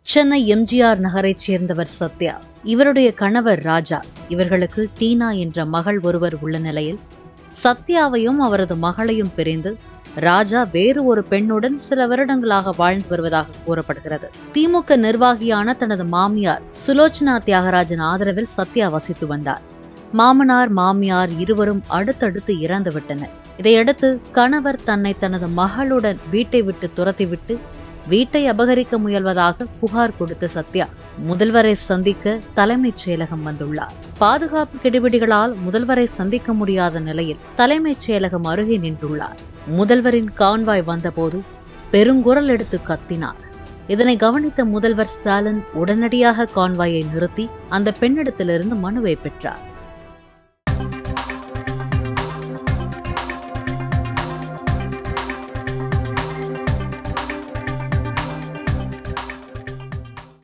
சென்னை எம்ஜிஆர் நகரைச் சேர்ந்தவர் சத்யா இவருடைய கணவர் ராஜா இவர்களுக்கு டீனா என்ற மகள் ஒருவர் உள்ள நிலையில் சத்யாவையும் அவரது மகளையும் பிரிந்து ராஜா வேறு ஒரு பெண்ணுடன் சில வருடங்களாக வாழ்ந்து வருவதாக கூறப்படுகிறது திமுக நிர்வாகியான தனது மாமியார் சுலோச்சனா தியாகராஜன் ஆதரவில் சத்யா வசித்து வந்தார் மாமனார் மாமியார் இருவரும் அடுத்தடுத்து இறந்து விட்டனர் இதையடுத்து கணவர் தன்னை தனது மகளுடன் வீட்டை விட்டு துரத்திவிட்டு வீட்டை அபகரிக்க முயல்வதாக புகார் கொடுத்த சத்யா முதல்வரை சந்திக்க தலைமைச் செயலகம் வந்துள்ளார் பாதுகாப்பு கெடுபிடிகளால் முதல்வரை சந்திக்க முடியாத நிலையில் தலைமைச் செயலகம் அருகே நின்றுள்ளார் முதல்வரின் கான்வாய் வந்தபோது பெருங்குரல் எடுத்து கத்தினார் இதனை கவனித்த முதல்வர் ஸ்டாலின் உடனடியாக கான்வாயை நிறுத்தி அந்த பெண்ணிடத்திலிருந்து மனுவை பெற்றார்